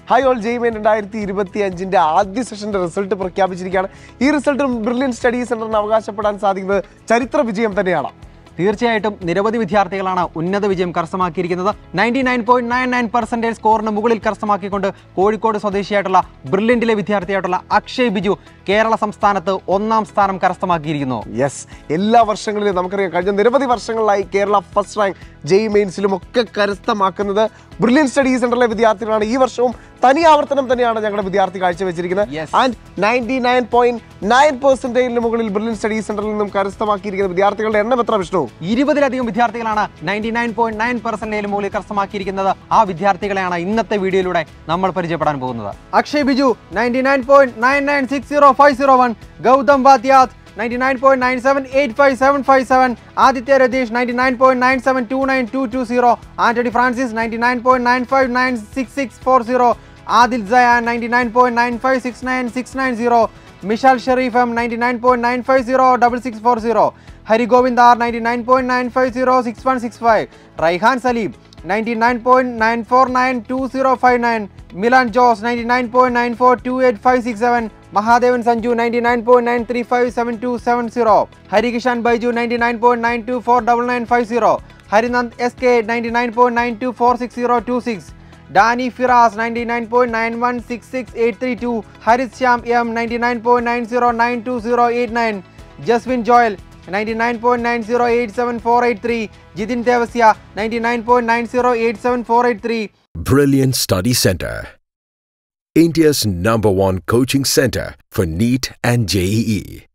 Hi all JEE Main രണ്ടായിരത്തി ഇരുപത്തി അഞ്ചിന്റെ ആദ്യ സെഷന്റെ റിസൾട്ട് പ്രഖ്യാപിച്ചിരിക്കുകയാണ് ഈ റിസൾട്ടും ബ്രില്യൻ സ്റ്റഡി സെന്ററിന് അവകാശപ്പെടാൻ സാധിക്കുന്നത് ചരിത്ര വിജയം തന്നെയാണ് തീർച്ചയായിട്ടും നിരവധി വിദ്യാർത്ഥികളാണ് ഉന്നത വിജയം കരസ്ഥമാക്കിയിരിക്കുന്നത് ninety nine point nine nine percentage സ്കോറിന് മുകളിൽ കരസ്ഥമാക്കിക്കൊണ്ട് കോഴിക്കോട് സ്വദേശിയായിട്ടുള്ള ബ്രില്യൻറ്റിലെ വിദ്യാർത്ഥിയായിട്ടുള്ള അക്ഷയ് ബിജു കേരള സംസ്ഥാനത്ത് ഒന്നാം സ്ഥാനം കരസ്ഥമാക്കിയിരിക്കുന്നു യെസ് എല്ലാ വർഷങ്ങളിലും നമുക്കറിയാം കഴിഞ്ഞ നിരവധി വർഷങ്ങളിലായി കേരള ഫസ്റ്റ് റാങ്ക് ജെയ് മെയിൻസിലും ഒക്കെ കരസ്ഥമാക്കുന്നത് ബ്രില്യൻ സ്റ്റഡി സെന്ററിലെ വിദ്യാർത്ഥികളാണ് ഈ വർഷവും തനി ആവർത്തനം തന്നെയാണ് ഞങ്ങളുടെ വിദ്യാർത്ഥി കാഴ്ചവെച്ചിരിക്കുന്നത് Yes. And ninety nine point nine പെർസെന്റേജിന് മുകളിൽ ബ്രില്യൻ സ്റ്റഡി സെന്ററിൽ നിന്നും കരസ്ഥമാക്കിയിരിക്കുന്ന വിദ്യാർത്ഥികളുടെ എണ്ണം എത്ര വിഷ്ണു ഇരുപതിലധികം വിദ്യാർത്ഥികളാണ് നയൻറ്റി നയൻ പോയിന്റ് നയൻ പെർസെൻറ്റേജിന് മുകളിൽ കരസ്ഥമാക്കിയിരിക്കുന്നത് ആ വിദ്യാർത്ഥികളെയാണ് ഇന്നത്തെ വീഡിയോയിലൂടെ നമ്മൾ പരിചയപ്പെടാൻ പോകുന്നത് Akshay Biju ninety nine point nine nine six zero five zero one Gautham Bathyath ninety nine point nine seven eight five seven five seven Aditya Ratheesh ninety nine point nine seven two nine two two zero Antony Francis ninety nine point nine five nine six six four zero Adil Sayan ninety nine point nine five six nine six nine zero Mishal Shereef M ninety nine point nine five zero double six four zero Hari Govind R ninety nine point nine five zero six one six five Raihan Saleem ninety nine point nine four nine two zero five nine Milan Jose ninety nine point nine four two eight five six seven Mahadevan Sanju ninety nine point nine three five seven two seven zero ഹരികിഷാൻ Baiju ninety nine point nine two four double nine five zero Harinand S K ninety nine point nine two four six zero two six Dani Firas ninety nine point nine one six six eight three two Harith Shyam M ninety nine point nine zero nine two zero eight nine Jaswin Joel ninety nine point nine zero eight seven four eight three Jithin Devasya ninety nine point nine zero eight seven four eight three Brilliant Study Center. India's number one coaching center for NEET and JEE.